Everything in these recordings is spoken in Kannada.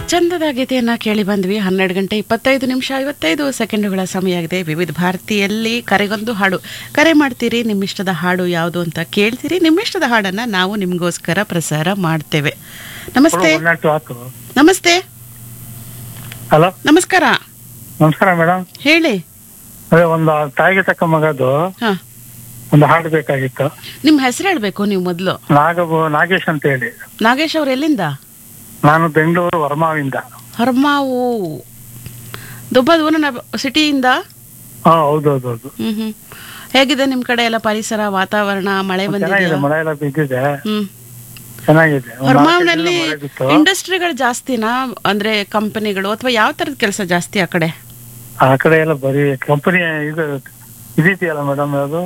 ಚಂದದ ಗೀತೆಯನ್ನ ಕೇಳಿ ಬಂದ್ವಿ ಹನ್ನೆರಡು ಗಂಟೆ ಇಪ್ಪತ್ತೈದು ನಿಮಿಷ ಐವತ್ತೈದು ಸೆಕೆಂಡುಗಳ ಸಮಯ ಆಗಿದೆ ವಿವಿಧ ಭಾರತಿಯಲ್ಲಿ ಕರೆಗೊಂದು ಹಾಡು ಕರೆ ಮಾಡ್ತೀರಿ ನಿಮ್ಮಿಷ್ಟದ ಹಾಡು ಯಾವುದು ಅಂತ ಕೇಳ್ತೀರಿ ನಿಮ್ಮಿಷ್ಟದ ಹಾಡನ್ನ ನಾವು ನಿಮಗೋಸ್ಕರ ಪ್ರಸಾರ ಮಾಡ್ತೇವೆ ನಮಸ್ತೆ ಒನ್ನಟ್ಟು ಹಾಕು ನಮಸ್ತೆ ಹಲೋ ನಮಸ್ಕಾರ ನಮಸ್ಕಾರ ಮೇಡಮ್ ಹೇಳಿ ಅದೇ ಒಂದು ತಾಯಿಗೆ ತಕ್ಕ ಮಗದು ಹಾ ಒಂದು ಹಾಡು ಬೇಕಾಗಿತ್ತು ನಿಮ್ಮ ಹೆಸರು ಹೇಳ್ಬೇಕು ನೀವು ಮೊದಲು ನಾಗಬು ನಾಗೇಶ್ ಅಂತ ಹೇಳಿ ನಾಗೇಶ್ ಅವ್ರು ಎಲ್ಲಿಂದ ನಾನು ಬೆಂಗಳೂರು ವರ್ಮಾವಿಂದ ಹರ್ಮಾವು ದುಬ್ಬದೂನ ಸಿಟಿಯಿಂದ ಹಾ ಹೌದೌದೌದು ಹ್ಮ್ ಹ್ಮ್ ಹೇಗಿದೆ ನಿಮ್ ಕಡೆ ಎಲ್ಲ ಪರಿಸರ ವಾತಾವರಣ ಮಳೆ ಚೆನ್ನಾಗಿದೆ ಬಂದಿದೆಯಾ ಮಳೆ ಎಲ್ಲ ಬಿದ್ದಿದೆ ಹ್ಮ್ ಚೆನ್ನಾಗಿದೆ ಒಂದ್ ನಾಲ್ಕೈದು ಹೊರಮಾವ್ನಲ್ಲಿ ದಿನ ಮಳೆ ಬಿತ್ತು. ಇಂಡಸ್ಟ್ರಿಗಳು ಜಾಸ್ತಿನಾ ಅಂದ್ರೆ ಕಂಪನಿಗಳು ಅಥವಾ ಯಾವ ತರದ ಕೆಲಸ ಜಾಸ್ತಿ ಆ ಕಡೆ ಆ ಕಡೆ ಎಲ್ಲ ಬರೀ ಕಂಪನಿ ಇದು ಇದೆಯಲ್ಲ ಮೇಡಮ್ ಅದು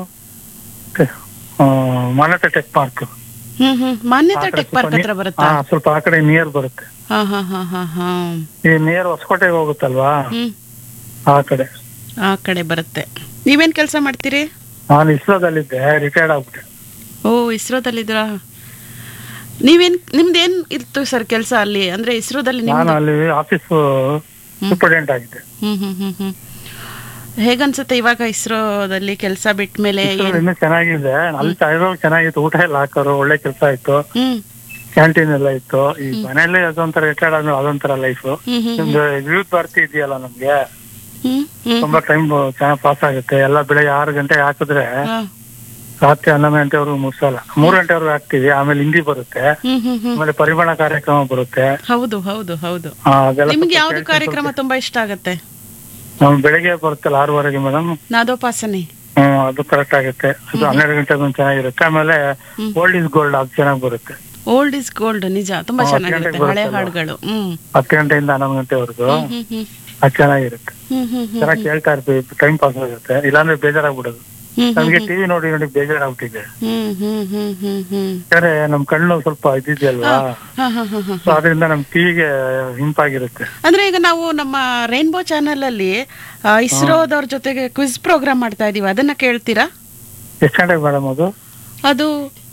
ಆ, Manyata tech park hmm hmm Manyata tech park ಹತ್ರ ಬರುತ್ತಾ ಹಾ ಸ್ವಲ್ಪ ಆ ಕಡೆ ನಿಯರ್ ಬರುತ್ತೆ ಹಾ ಹಾ ಹಾ ಹಾ ಹಾ ಈ ನಿಯರ್ ಹೊಸಕೋಟೆಗೆ ಹೋಗುತ್ತಲ್ವಾ ಹ್ಮ್ ಆ ಕಡೆ ಆ ಕಡೆ ಬರುತ್ತೆ ನೀವೇನ್ ಕೆಲಸ ಮಾಡ್ತೀರಿ ನಾನು ಇಸ್ರೋದಲ್ಲಿದ್ದೆ ರಿಟೈರ್ಡ್ ಆಗ್ಬಿಟ್ಟೆ ಓ ಇಸ್ರೋದಲ್ಲಿದ್ರಾ ನೀವೇನ್ ನಿಮ್ದೇನ್ ಇತ್ತು ಸರ್ ಕೆಲಸ ಅಲ್ಲಿ ಅಂದ್ರೆ ಇಸ್ರೋದಲ್ಲಿ ನಾನು ನಿಮ್ದು ಅಲ್ಲಿ ಆಫೀಸ್ ಸೂಪರ್ಡೆಂಟ್ ಆಗಿದ್ದೆ ಹ್ಮ್ ಹ್ಮ್ ಹ್ಮ್ ಹ್ಮ್ ಹೇಗನ್ಸುತ್ತೆ ಇವಾಗ ಇಸ್ರೋದಲ್ಲಿ ಕೆಲಸ ಬಿಟ್ಟ ಮೇಲೆ ಇಸ್ರೋದಲ್ಲಿ ಇನ್ನೂ ಚೆನ್ನಾಗಿದೆ ಅಲ್ಲಿ ಇರೋವಾಗ ಚೆನ್ನಾಗಿತ್ತು ಊಟ ಎಲ್ಲ ಹಾಕೋರು ಒಳ್ಳೆ ಕೆಲಸ ಇತ್ತು ಹ್ಮ್ ಕ್ಯಾಂಟೀನ್ ಎಲ್ಲ ಇತ್ತು ಈ ಮನೆಯಲ್ಲೇ ಅದೊಂಥರ ರಿಟೈರ್ಡ್ ಆದ್ಮೇಲೆ ಅದೊಂಥರ ಲೈಫ್ ಹ್ಮ್ ಹ್ಮ್ ನಿಮ್ದು ವಿದ್ಯುತ್ ಭಾರತಿ ಇದೆಯಲ್ಲ ನಮ್ಗೆ ಹ್ಮ್ ಹ್ಮ್ ತುಂಬಾ ಟೈಮ್ ಚೆನ್ನಾಗಿ ಪಾಸ್ ಆಗುತ್ತೆ ಎಲ್ಲ ಬೆಳಗ್ಗೆ ಆರು ಗಂಟೆಗೆ ಹಾಕಿದ್ರೆ ಹಾ. ರಾತ್ರಿ ಹನ್ನೊಂದು ಗಂಟೆವರೆಗೂ ಮುಗಿಸಲ್ಲ ಮೂರು ಗಂಟೆವರೆಗೂ ಹಾಕ್ತಿವಿ ಆಮೇಲೆ ಹಿಂದಿ ಬರುತ್ತೆ ಹ್ಮ್ ಹ್ಮ್ ಹ್ಮ್ ಆಮೇಲೆ ಪರಿಮಳ ಕಾರ್ಯಕ್ರಮ ಬರುತ್ತೆ ಹೌದು ಹೌದು ಹೌದು ಆ, ಅದೆಲ್ಲ ನಿಮ್ಗೆ ಸ್ವಲ್ಪ ಯಾವ್ದು ಕೇಳ್ಕೊಂಡು ಕಾರ್ಯಕ್ರಮ ಸ್ವಲ್ಪ- ತುಂಬಾ ಇಷ್ಟ ಆಗತ್ತೆ ನಮ್ ಬೆಳಗ್ಗೆ ಬರುತ್ತಲ್ಲ ಆರೂವರೆಗೆ ಮೇಡಮ್ ನಾದೋಪಾಸನೆ ಹ್ಮ್ ಅದು ಕರೆಕ್ಟ್ ಆಗುತ್ತೆ ಅದು ಹನ್ನೆರಡು ಗಂಟೆಗೆ ಒಂದು ಚೆನ್ನಾಗಿರುತ್ತೆ ಆಮೇಲೆ ಓಲ್ಡ್ ಇಸ್ ಗೋಲ್ಡ್ ಅದು ಚೆನ್ನಾಗಿ ಬರುತ್ತೆ ಓಲ್ಡ್ ಇಸ್ ಗೋಲ್ಡ್ ನಿಜ ತುಂಬಾ ಹಾ, ಚೆನ್ನಾಗಿರುತ್ತೆ ಗಂಟೆಗೆ ಹಳೆ ಬರುತ್ತಲ್ಲ. ಹಾಡುಗಳು ಹ್ಮ್ ಹತ್ತು ಗಂಟೆಯಿಂದ ಹನ್ನೊಂದು ಗಂಟೆವರೆಗೂ ಹ್ಮ್ ಹ್ಮ್ ಅದು ಚೆನ್ನಾಗಿರುತ್ತೆ ಹ್ಮ್ ಹ್ಮ್ ಹ್ಮ್ ಚೆನ್ನಾಗಿ ಕೇಳ್ತಾ ಇರ್ತೀವಿ ಟೈಮ್ ಪಾಸ್ ಆಗುತ್ತೆ ಇಲ್ಲಾಂದ್ರೆ ಬೇಜಾರಾಗ್ಬಿಡೋದು ಹ್ಮ್ ನಮ್ಗೆ ಟಿವಿ ನೋಡಿ ನೋಡಿ ಬೇಜಾರಾಗ್ಬಿಟ್ಟಿದೆ ಹ್ಮ್ ಹ್ಮ್ ಹ್ಮ್ ಹ್ಮ್ ಹ್ಮ್ ಯಾಕಂದ್ರೆ ನಮ್ ಕಣ್ಣು ಸ್ವಲ್ಪ ಇದಿದೆಯಲ್ವಾ ಹಾ ಹಾ ಹಾ ಹಾ ಸೊ ಅದರಿಂದ ನಮ್ ಟಿವಿಗೆ ಹಿಂಪಾಗಿರುತ್ತೆ ಅಂದ್ರೆ ಈಗ ನಾವು ನಮ್ಮ ರೈನ್ಬೋ ಚಾನೆಲ್ ಅಲ್ಲಿ ಆ, ಇಸ್ರೋದವ್ರ ಜೊತೆಗೆ ಕ್ವಿಜ್ ಪ್ರೋಗ್ರಾಮ್ ಮಾಡ್ತಾ ಇದೀವಿ ಅದನ್ನ ಕೇಳ್ತೀರಾ ಎಷ್ಟು ಗಂಟೆಗೆ ಮೇಡಮ್ ಅದು ಅದು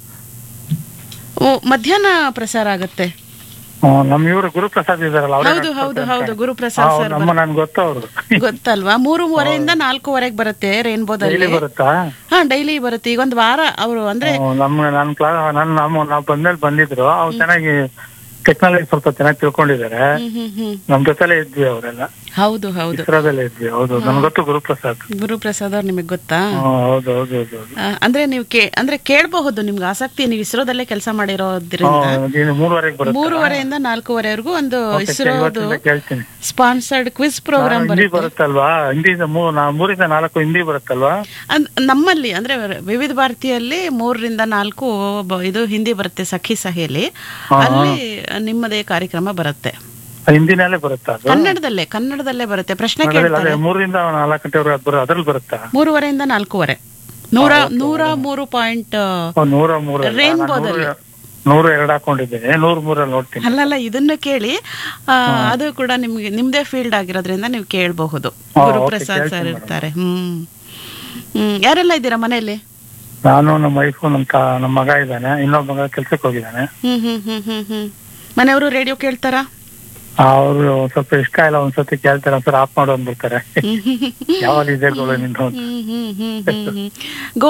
ಓ, ಮಧ್ಯಾಹ್ನ ಪ್ರಸಾರ ಆಗತ್ತೆ ಹ್ಮ್, ನಮ್ ಇವರು ಗುರುಪ್ರಸಾದ್ ಇದಾರಲ್ಲ ಅವ್ರೇ ಹೌದು ಹೌದು ನಡ್ಸ್ಕೊಡ್ತಾರೆ ಹೌದು ಅಂತ. ಗುರುಪ್ರಸಾದ್ ಹೌದು, ಸರ್ ನಮ್ಮ ನನ್ಗೆ ಗೊತ್ತು ಅವ್ರು ಗೊತ್ತಲ್ವಾ ಮೂರುವರೆಯಿಂದ ನಾಲ್ಕೂವರೆಗೆ ಬರುತ್ತೆ ರೇನ್ಬೋದಲ್ಲಿ ಡೈಲಿ ಬರುತ್ತಾ ಹಾ ಡೈಲಿ ಬರುತ್ತೆ ಈಗ ಒಂದು ವಾರ ಅವರು ಅಂದ್ರೆ ಹ್ಮ್, ನಮ್ ನನ್ ಕ್ಲಾಸ್ ನನ್ ನಮ್ಮ ನಾವ್ ಬಂದ್ಮೇಲೆ ಬಂದಿದ್ರು ಅವ್ರು ಚೆನ್ನಾಗಿ ಟೆಕ್ನಾಲಜಿ ಸ್ವಲ್ಪ ಚೆನ್ನಾಗಿ ತಿಳ್ಕೊಂಡಿದ್ದಾರೆ ಹ್ಮ್ ಹ್ಮ್ ಹ್ಮ್ ನಮ್ ಜೊತೆಲೆ ಇದ್ವಿ ಅವರೆಲ್ಲ ಹೌದು ಹೌದು ಇಸ್ರೋದಲ್ಲೇ ಇದ್ವಿ ಹೌದು ನನ್ಗೆ ಗೊತ್ತು ಗುರುಪ್ರಸಾದ್ ಗುರುಪ್ರಸಾದ್ ಅವ್ರು ನಿಮಗೆ ಗೊತ್ತಾ ಹ್ಮ್, ಹೌದು ಹೌದು ಹೌದು ಹೌದು ಆ, ಅಂದ್ರೆ ನೀವು ಕೇ ಅಂದ್ರೆ ಕೇಳಬಹುದು ನಿಮ್ಗೆ ಆಸಕ್ತಿ ನೀವು ಇಸ್ರೋದಲ್ಲೇ ಕೆಲಸ ಮಾಡಿರೋದ್ರಿಂದ ಹ್ಮ್, ನೀನು ಮೂರುವರೆಗೆ ಬರುತ್ತೆ ಮೂರುವರೆಯಿಂದ ನಾಲ್ಕೂವರೆವರೆಗೂ ಒಂದು Okay, ಇಸ್ರೋದು ಇವತ್ತಿಂದ ಕೇಳ್ತೀನಿ ಸ್ಪಾನ್ಸರ್ಡ್ ಕ್ವಿಜ್ ಪ್ರೋಗ್ರಾಮ್ ನಾನು ಹಿಂದಿ ಬರುತ್ತೆ ಬರುತ್ತಲ್ವಾ ಹಿಂದಿಯಿಂದ ಮೂ- ನಾ- ಮೂರಿಂದ ನಾಲ್ಕು ಹಿಂದಿ ಬರುತ್ತಲ್ವಾ ಅದ್- ನಮ್ಮಲ್ಲಿ ಅಂದ್ರೆ ವಿವಿಧ ಭಾರತಿಯಲ್ಲಿ ಮೂರರಿಂದ ನಾಲ್ಕು ಬ- ಇದು ಹಿಂದಿ ಬರುತ್ತೆ ಸಖಿ ಸಹಿಯಲ್ಲಿ ಅಲ್ಲಿ ನಿಮ್ಮದೇ ಕಾರ್ಯಕ್ರಮ ಬರುತ್ತೆ ಹಿಂದಿನಲ್ಲೇ ಬರುತ್ತಾ ಅದು ಕನ್ನಡದಲ್ಲೇ ಕನ್ನಡದಲ್ಲೇ ಬರುತ್ತೆ ಪ್ರಶ್ನೆ ಕನ್ನಡದಲ್ಲಿ ಕೇಳ್ತಾರೆ ಅದೇ ಮೂರರಿಂದ ನಾಲ್ಕು ಗಂಟೆವರೆಗೆ ಅದು ಬರೋ ಅದ್ರಲ್ಲಿ ಬರುತ್ತಾ ಮೂರುವರೆಯಿಂದ ನಾಲ್ಕೂವರೆ ನೂರ ನೂರ ಮೂರು ಪಾಯಿಂಟ್ ಓ, ನೂರ ಮೂರು ಅಲ್ಲ, ನಾನು Rainbow-ದಲ್ಲಿ. ನೂರ- ನೂರ ಎರಡು ಹಾಕೊಂಡಿದ್ದೀನಿ ನೂರ ಮೂರಲ್ಲಿ ನೋಡ್ತೀನಿ ಅಲ್ಲಲ್ಲ ಇದನ್ನು ಕೇಳಿ ಆ, ಅದು ಕೂಡ ನಿಮ್ಗೆ ನಿಮ್ದೇ ಫೀಲ್ಡ್ ಆಗಿರೋದ್ರಿಂದ ನೀವು ಕೇಳಬಹುದು ಹಾ, ಗುರುಪ್ರಸಾದ್ okay, ಸರ್ ಕೇಳ್ತೀನಿ ಇರ್ತಾರೆ ಹ್ಮ್ ಹ್ಮ್ ಯಾರೆಲ್ಲ ಇದ್ದೀರಾ ಮನೆಯಲ್ಲಿ ನಾನು ನಮ್ಮ ವೈಫು ನಮ್ಮ ತಾ ನಮ್ಮ ಮಗ ಇದ್ದಾನೆ ಇನ್ನೊಬ್ಬ ಮಗ ಕೆಲ್ಸಕ್ಕೆ ಹೋಗಿದ್ದಾನೆ ಹ್ಮ್ ಹ್ಮ್ ಹ್ಮ್ ಹ್ಮ್ ಹ್ಮ್ ಮನೆಯವರು ರೇಡಿಯೋ ಕೇಳ್ತಾರಾ ಅವರು ಸ್ವಲ್ಪ ಇಷ್ಟ ಇಲ್ಲ ಒಂದ್ಸತಿ ಕೇಳ್ತಾರೆ ಒಂದ್ಸಲ ಆಫ್ ಮಾಡು ಅಂದ್ಬಿಡ್ತಾರೆ ಹ್ಮ್ ಹ್ಮ್ ಹ್ಮ್ ಯಾವಾಗ ಇದೆ ನಿಂದು ಹ್ಮ್ ಹ್ಮ್ ಹ್ಮ್ ಹ್ಮ್ ಹ್ಮ್